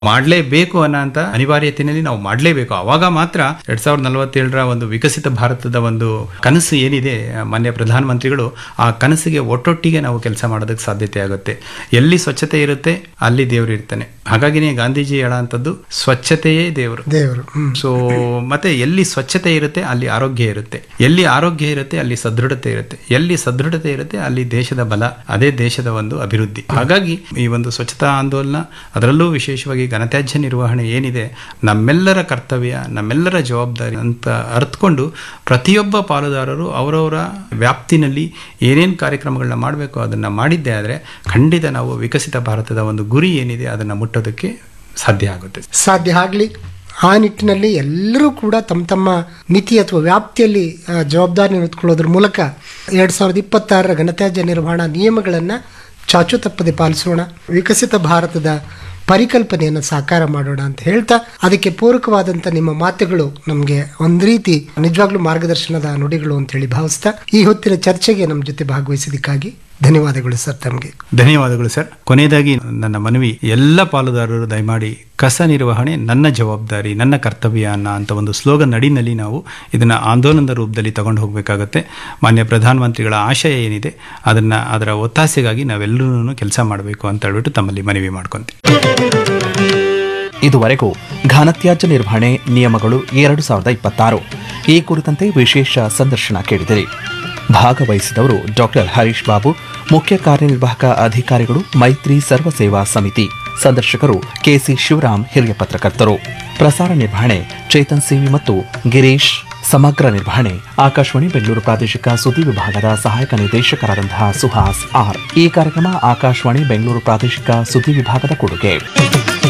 ಮಾಡಲೇಬೇಕು ಅನ್ನೋಂಥ ಅನಿವಾರ್ಯತೆಯಲ್ಲಿ ನಾವು ಮಾಡಲೇಬೇಕು ಅವಾಗ ಮಾತ್ರ ಎರಡ್ ಸಾವಿರದ ನಲವತ್ತೇಳರ ಒಂದು ವಿಕಸಿತ ಭಾರತದ ಒಂದು ಕನಸು ಏನಿದೆ ಮಾನ್ಯ ಪ್ರಧಾನಮಂತ್ರಿಗಳು ಆ ಕನಸಿಗೆ ಒಟ್ಟೊಟ್ಟಿಗೆ ನಾವು ಕೆಲಸ ಮಾಡೋದಕ್ಕೆ ಸಾಧ್ಯತೆ ಆಗುತ್ತೆ ಎಲ್ಲಿ ಸ್ವಚ್ಛತೆ ಇರುತ್ತೆ ಅಲ್ಲಿ ದೇವರು ಇರ್ತಾನೆ ಹಾಗಾಗಿನೇ ಗಾಂಧೀಜಿ ಹೇಳೋಂಥದ್ದು ಸ್ವಚ್ಛತೆಯೇ ದೇವರು ದೇವರು ಹ್ಮ್ ಸೊ ಮತ್ತೆ ಎಲ್ಲಿ ಸ್ವಚ್ಛತೆ ಇರುತ್ತೆ ಅಲ್ಲಿ ಆರೋಗ್ಯ ಇರುತ್ತೆ ಎಲ್ಲಿ ಆರೋಗ್ಯ ಇರುತ್ತೆ ಅಲ್ಲಿ ಸದೃಢತೆ ಇರುತ್ತೆ ಎಲ್ಲಿ ಸದೃಢತೆ ಇರುತ್ತೆ ಅಲ್ಲಿ ದೇಶದ ಬಲ ಅದೇ ದೇಶದ ಒಂದು ಅಭಿವೃದ್ಧಿ ಹಾಗಾಗಿ ಈ ಒಂದು ಸ್ವಚ್ಛತಾ ಆಂದೋಲನ ಅದರಲ್ಲೂ ವಿಶೇಷವಾಗಿ ಘನತ್ಯಾಜ್ಯ ನಿರ್ವಹಣೆ ಏನಿದೆ ನಮ್ಮೆಲ್ಲರ ಕರ್ತವ್ಯ ನಮ್ಮೆಲ್ಲರ ಜವಾಬ್ದಾರಿ ಅಂತ ಅರ್ಥಕೊಂಡು ಪ್ರತಿಯೊಬ್ಬ ಪಾಲುದಾರರು ಅವರವರ ವ್ಯಾಪ್ತಿನಲ್ಲಿ ಏನೇನು ಕಾರ್ಯಕ್ರಮಗಳನ್ನ ಮಾಡಬೇಕು ಅದನ್ನು ಮಾಡಿದ್ದೇ ಆದರೆ ಖಂಡಿತ ನಾವು ವಿಕಸಿತ ಭಾರತದ ಒಂದು ಗುರಿ ಏನಿದೆ ಅದನ್ನು ಮುಟ್ಟೋದಕ್ಕೆ ಸಾಧ್ಯ ಆಗುತ್ತೆ ಸಾಧ್ಯ ಆಗಲಿ ಆ ನಿಟ್ಟಿನಲ್ಲಿ ಎಲ್ಲರೂ ಕೂಡ ತಮ್ಮ ತಮ್ಮ ಮಿತಿ ಅಥವಾ ವ್ಯಾಪ್ತಿಯಲ್ಲಿ ಆ, ಜವಾಬ್ದಾರಿ ಹೊತ್ಕೊಳ್ಳೋದ್ರ ಮೂಲಕ ಎರಡು ಸಾವಿರದ ಇಪ್ಪತ್ತಾರರ ಘನತ್ಯಾಜ್ಯ ನಿರ್ವಹಣಾ ನಿಯಮಗಳನ್ನು ಚಾಚು ತಪ್ಪದೆ ಪಾಲಿಸೋಣ ವಿಕಸಿತ ಭಾರತದ ಪರಿಕಲ್ಪನೆಯನ್ನು ಸಾಕಾರ ಮಾಡೋಣ ಅಂತ ಹೇಳ್ತಾ ಅದಕ್ಕೆ ಪೂರಕವಾದಂಥ ನಿಮ್ಮ ಮಾತುಗಳು ನಮಗೆ ಒಂದು ರೀತಿ ನಿಜವಾಗ್ಲೂ ಮಾರ್ಗದರ್ಶನದ ನುಡಿಗಳು ಅಂತ ಹೇಳಿ ಭಾವಿಸ್ತಾ ಈ ಹೊತ್ತಿನ ಚರ್ಚೆಗೆ ನಮ್ಮ ಜೊತೆ ಭಾಗವಹಿಸಿದ್ದಕ್ಕಾಗಿ ಧನ್ಯವಾದಗಳು ಸರ್ ತಮಗೆ ಧನ್ಯವಾದಗಳು ಸರ್ ಕೊನೆಯದಾಗಿ ನನ್ನ ಮನವಿ ಎಲ್ಲ ಪಾಲುದಾರರು ದಯಮಾಡಿ ಕಸ ನಿರ್ವಹಣೆ ನನ್ನ ಜವಾಬ್ದಾರಿ ನನ್ನ ಕರ್ತವ್ಯ ಅನ್ನೋ ಅಂತ ಒಂದು ಸ್ಲೋಗನ್ ಅಡಿನಲ್ಲಿ ನಾವು ಇದನ್ನು ಆಂದೋಲನದ ರೂಪದಲ್ಲಿ ತಗೊಂಡು ಹೋಗಬೇಕಾಗತ್ತೆ ಮಾನ್ಯ ಪ್ರಧಾನಮಂತ್ರಿಗಳ ಆಶಯ ಏನಿದೆ ಅದನ್ನು ಅದರ ಒತ್ತಾಸೆಗಾಗಿ ನಾವೆಲ್ಲರೂ ಕೆಲಸ ಮಾಡಬೇಕು ಅಂತ ಹೇಳ್ಬಿಟ್ಟು ತಮ್ಮಲ್ಲಿ ಮನವಿ ಮಾಡ್ಕೊಂತೀವಿ ಇದುವರೆಗೂ ಘನತ್ಯಾಜ್ಯ ನಿರ್ವಹಣೆ ನಿಯಮಗಳು ಎರಡು ಸಾವಿರದ ಇಪ್ಪತ್ತಾರು ಈ ಕುರಿತಂತೆ ವಿಶೇಷ ಸಂದರ್ಶನ ಕೇಳಿದಿರಿ ಭಾಗವಹಿಸಿದವರು ಡಾಕ್ಟರ್ ಹರೀಶ್ ಬಾಬು ಮುಖ್ಯ ಕಾರ್ಯನಿರ್ವಾಹಕ ಅಧಿಕಾರಿಗಳು ಮೈತ್ರಿ ಸರ್ವ ಸೇವಾ ಸಮಿತಿ ಸಂದರ್ಶಕರು ಕೆಸಿ ಶಿವರಾಮ್ ಹಿರಿಯ ಪತ್ರಕರ್ತರು ಪ್ರಸಾರ ನಿರ್ವಹಣೆ ಚೇತನ್ ಸಿಂಗ್ ಮತ್ತು ಗಿರೀಶ್ ಸಮಗ್ರ ನಿರ್ವಹಣೆ ಆಕಾಶವಾಣಿ ಬೆಂಗಳೂರು ಪ್ರಾದೇಶಿಕ ಸುದ್ದಿ ವಿಭಾಗದ ಸಹಾಯಕ ನಿರ್ದೇಶಕರಾದಂತಹ ಸುಹಾಸ್ ಆರ್ ಈ ಕಾರ್ಯಕ್ರಮ ಆಕಾಶವಾಣಿ ಬೆಂಗಳೂರು ಪ್ರಾದೇಶಿಕ ಸುದ್ದಿ ವಿಭಾಗದ ಕೊಡುಗೆ